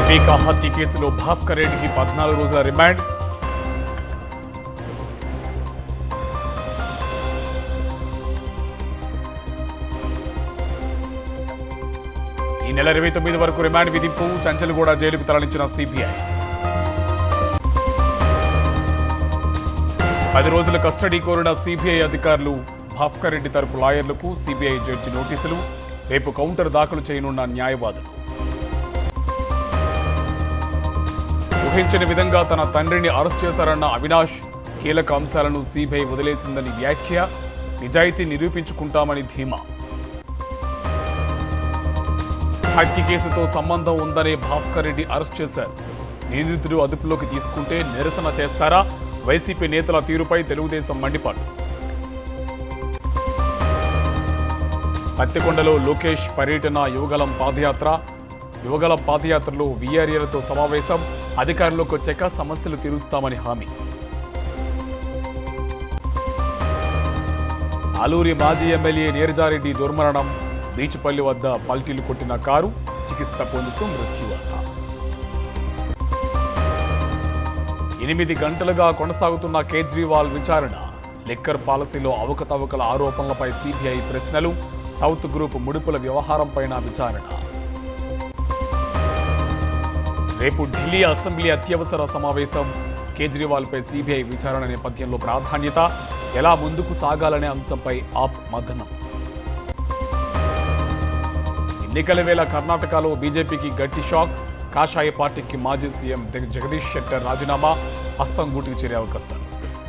వివేక హత్య కేసులో భాస్కర్ రెడ్డికి పద్నాలుగు రోజుల రిమాండ్ ఈ నెల ఇరవై తొమ్మిది వరకు రిమాండ్ విధింపు చంచల్గూడ జైలుకు తరలించిన సిబిఐ పది రోజుల కస్టడీ కోరిన సిబిఐ అధికారులు భాస్కర్ రెడ్డి తరపు లాయర్లకు సిబిఐ జడ్జి నోటీసులు రేపు కౌంటర్ దాఖలు చేయనున్న న్యాయవాదులు ఊహించని విధంగా తన తండ్రిని అరెస్ట్ చేశారన్న అవినాష్ కీలక అంశాలను సిబిఐ వదిలేసిందని వ్యాఖ్య నిజాయితీ నిరూపించుకుంటామని ధీమా హత్య కేసుతో సంబంధం ఉందనే భాస్కర్ రెడ్డి అరెస్ట్ చేశారు నిందితుడు అదుపులోకి తీసుకుంటే నిరసన చేస్తారా వైసీపీ నేతల తీరుపై తెలుగుదేశం మండిపాటు పత్తికొండలో లోకేష్ పర్యటన యువగలం పాదయాత్ర యువగలం పాదయాత్రలో వీఆర్ఏలతో సమావేశం అధికారంలోకి వచ్చాక సమస్యలు తీరుస్తామని హామీ ఆలూరి మాజీ ఎమ్మెల్యే నీరజారెడ్డి దుర్మరణం బీచ్పల్లి వద్ద పల్టీలు కొట్టిన కారు చికిత్స పొందుతూ మృత్యువాత ఎనిమిది గంటలుగా కొనసాగుతున్న కేజ్రీవాల్ విచారణ లిక్కర్ పాలసీలో అవకతవకల ఆరోపణలపై సిబిఐ ప్రశ్నలు సౌత్ గ్రూప్ ముడుపుల వ్యవహారంపైన విచారణ రేపు ఢిల్లీ అసెంబ్లీ అత్యవసర సమావేశం కేజ్రీవాల్పై సిబిఐ విచారణ నేపథ్యంలో ప్రాధాన్యత ఎలా ముందుకు సాగాలనే అంశంపై ఆప్ మదనం ఎన్నికల వేళ కర్ణాటకలో బీజేపీకి గట్టి షాక్ కాషాయ పార్టీకి మాజీ సీఎం జగ- జగదీష్ శెట్టర్ రాజీనామా హస్తం గూటికి చేరే అవకాశాలు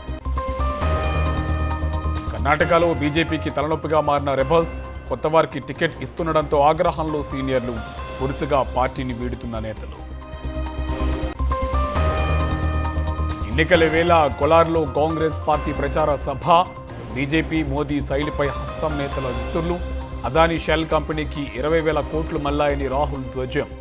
కర్ణాటకలో బీజేపీకి తలనొప్పిగా మారిన రెబల్స్ కొత్త వారికి టికెట్ ఇస్తుండడంతో ఆగ్రహంలో సీనియర్లు వరుసగా పార్టీని వీడుతున్న నేతలు ఎన్నికల వేళ కొలార్లో కాంగ్రెస్ పార్టీ ప్రచార సభ బీజేపీ మోదీ శైలిపై హస్తం నేతల విస్తుర్లు అదానీ షెల్ కంపెనీకి ఇరవై వేల కోట్లు మల్లాయని రాహుల్ ధ్వజం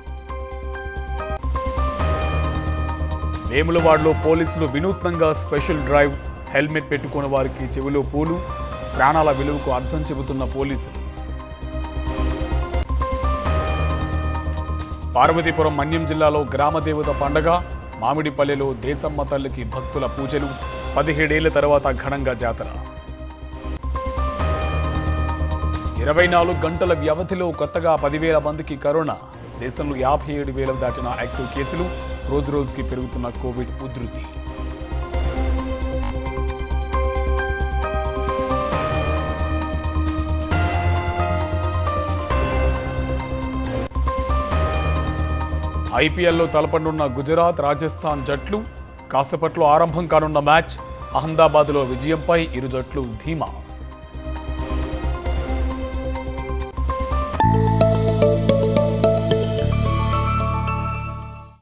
వేములవాడలో పోలీసులు వినూత్నంగా స్పెషల్ డ్రైవ్ హెల్మెట్ పెట్టుకున్న వారికి చెవిలో పూలు ప్రాణాల విలువకు అర్థం చెబుతున్న పోలీసులు పార్వతీపురం మన్యం జిల్లాలో గ్రామదేవత పండగ మామిడిపల్లెలో దేశమ్మ తల్లికి భక్తుల పూజలు పదిహేడేళ్ల తర్వాత ఘనంగా జాతర ఇరవై నాలుగు గంటల వ్యవధిలో కొత్తగా పదివేల మందికి కరోనా దేశంలో యాభై ఏడు వేల దాటిన యాక్టివ్ కేసులు రోజు రోజుకి పెరుగుతున్న కోవిడ్ ఉధృతి ఐపీఎల్లో తలపనున్న గుజరాత్ రాజస్థాన్ జట్లు కాసేపట్లో ఆరంభం కానున్న మ్యాచ్ అహ్మదాబాద్లో విజయంపై ఇరు జట్లు ధీమా